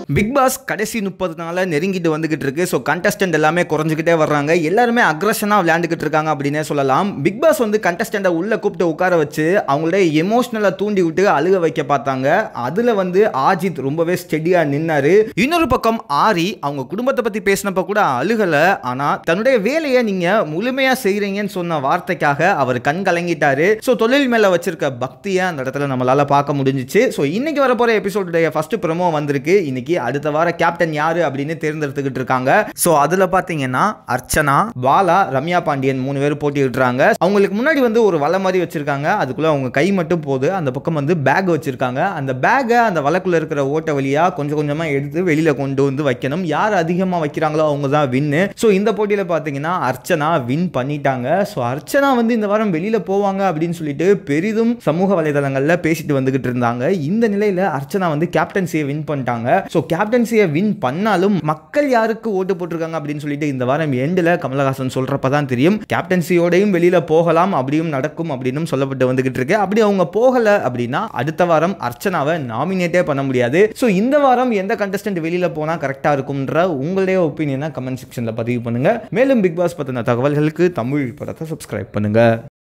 big pass கடைசி முப்பது நாள நெருங்கிட்டு வந்துகிட்டு இருக்கு ஸோ கண்டஸ்டன்ட் எல்லாமே குறைஞ்சிக்கிட்டே வர்றாங்க எல்லாருமே அக்ரஷனாக விளையாண்டுக்கிட்டு இருக்காங்க அப்படின்னே சொல்லலாம் பிக் பாஸ் வந்து கண்டஸ்டண்ட்டை உள்ள கூப்பிட்டு உட்கார வச்சு அவங்களுடைய எமோஷனலை தூண்டி விட்டு அழுக வைக்க பார்த்தாங்க அதில் வந்து ஆஜித் ரொம்பவே ஸ்டெடியாக நின்னாரு இன்னொரு பக்கம் ஆரி அவங்க குடும்பத்தை பற்றி பேசினப்ப கூட அழுகலை ஆனால் தன்னுடைய வேலையை நீங்கள் முழுமையாக செய்கிறீங்கன்னு சொன்ன வார்த்தைக்காக அவர் கண் கலங்கிட்டாரு ஸோ தொழில் மேலே வச்சிருக்க பக்தியை அந்த இடத்துல நம்மளால பார்க்க முடிஞ்சிச்சு ஸோ இன்னைக்கு வரப்போற எபிசோடுடைய ஃபர்ஸ்ட் ப்ரோமோ வந்திருக்கு இன்னைக்கு அடுத்த வார கேப்டன் யாரு அப்படின்னு தேர்ந்தெடுத்துக்கிட்டு இருக்காங்க ஸோ அதில் பார்த்தீங்கன்னா அர்ச்சனா பாலா ரம்யா பாண்டியன் மூணு பேர் போட்டியிடுறாங்க அவங்களுக்கு முன்னாடி வந்து ஒரு வலை மாதிரி வச்சிருக்காங்க அதுக்குள்ள அவங்க கை மட்டும் போகுது அந்த பக்கம் வந்து பேக் வச்சிருக்காங்க அந்த பேக்கை அந்த வலைக்குள்ள இருக்கிற ஓட்ட வழியா கொஞ்சம் கொஞ்சமா எடுத்து வெளியில கொண்டு வந்து வைக்கணும் யார் அதிகமாக வைக்கிறாங்களோ அவங்க தான் வின்னு ஸோ இந்த போட்டியில் பார்த்தீங்கன்னா அர்ச்சனா வின் பண்ணிட்டாங்க ஸோ அர்ச்சனா வந்து இந்த வாரம் வெளியில போவாங்க அப்படின்னு சொல்லிட்டு பெரிதும் சமூக வலைதளங்களில் பேசிட்டு வந்துகிட்டு இருந்தாங்க இந்த நிலையில அர்ச்சனா வந்து கேப்டன்சியை வின் பண்ணிட்டாங்க ஸோ கேப்டன்சியை வின் பண்ணாலும் மக்கள் யாருக்கு ஓட்டு போட்டிருக்காங்க அப்படின்னு சொல்லிட்டு இந்த வாரம் எண்டில் கமலஹாசன் சொல்றப்ப தான் தெரியும் கேப்டன்சியோடையும் வெளியில போகலாம் அப்படியும் நடக்கும் அப்படின்னு சொல்லப்பட்டு வந்துகிட்டு இருக்கு அப்படி அவங்க போகல அப்படின்னா அடுத்த வாரம் அர்ச்சனாவை நாமினேட்டே பண்ண முடியாது ஸோ இந்த வாரம் எந்த கண்டஸ்டன்ட் வெளியில போனா கரெக்டா இருக்கும்ன்ற உங்களுடைய ஒப்பீனியனை கமெண்ட் செக்ஷன்ல பதிவு பண்ணுங்க மேலும் பிக் பாஸ் பத்தின தகவல்களுக்கு தமிழ் படத்தை சப்ஸ்கிரைப் பண்ணுங்க